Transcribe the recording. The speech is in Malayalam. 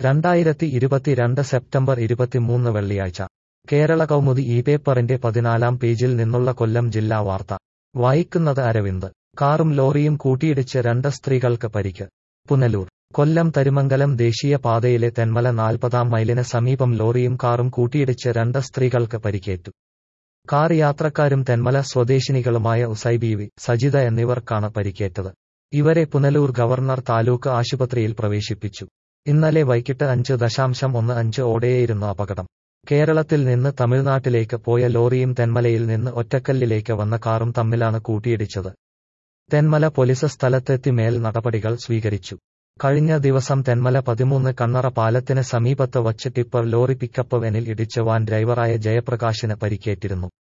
രണ്ടായിരത്തി ഇരുപത്തിരണ്ട് സെപ്റ്റംബർ ഇരുപത്തിമൂന്ന് വെള്ളിയാഴ്ച കേരള കൗമുദി ഈ പേപ്പറിന്റെ പതിനാലാം പേജിൽ നിന്നുള്ള കൊല്ലം ജില്ലാ വാർത്ത വായിക്കുന്നത് അരവിന്ദ് കാറും ലോറിയും കൂട്ടിയിടിച്ച് രണ്ട് സ്ത്രീകൾക്ക് പരിക്ക് പുനലൂർ കൊല്ലം തരുമംഗലം ദേശീയ പാതയിലെ തെന്മല നാൽപ്പതാം മൈലിന് സമീപം ലോറിയും കാറും കൂട്ടിയിടിച്ച് രണ്ട് സ്ത്രീകൾക്ക് പരിക്കേറ്റു കാർ യാത്രക്കാരും തെന്മല സ്വദേശിനികളുമായ ഉസൈബീവി സജിത എന്നിവർക്കാണ് പരിക്കേറ്റത് ഇവരെ പുനലൂർ ഗവർണർ താലൂക്ക് ആശുപത്രിയിൽ പ്രവേശിപ്പിച്ചു ഇന്നലെ വൈകിട്ട് അഞ്ച് ദശാംശം ഒന്ന് അഞ്ച് ഓടെയായിരുന്നു അപകടം കേരളത്തിൽ നിന്ന് തമിഴ്നാട്ടിലേക്ക് പോയ ലോറിയും തെന്മലയിൽ നിന്ന് ഒറ്റക്കല്ലിലേക്ക് വന്ന കാറും തമ്മിലാണ് കൂട്ടിയിടിച്ചത് തെന്മല പോലീസ് സ്ഥലത്തെത്തി മേൽ നടപടികൾ സ്വീകരിച്ചു കഴിഞ്ഞ ദിവസം തെന്മല പതിമൂന്ന് കണ്ണറ പാലത്തിന് സമീപത്ത് വച്ച് ടിപ്പർ ലോറി പിക്കപ്പ് വെനിൽ ഇടിച്ച് വാൻ ഡ്രൈവറായ ജയപ്രകാശിന് പരിക്കേറ്റിരുന്നു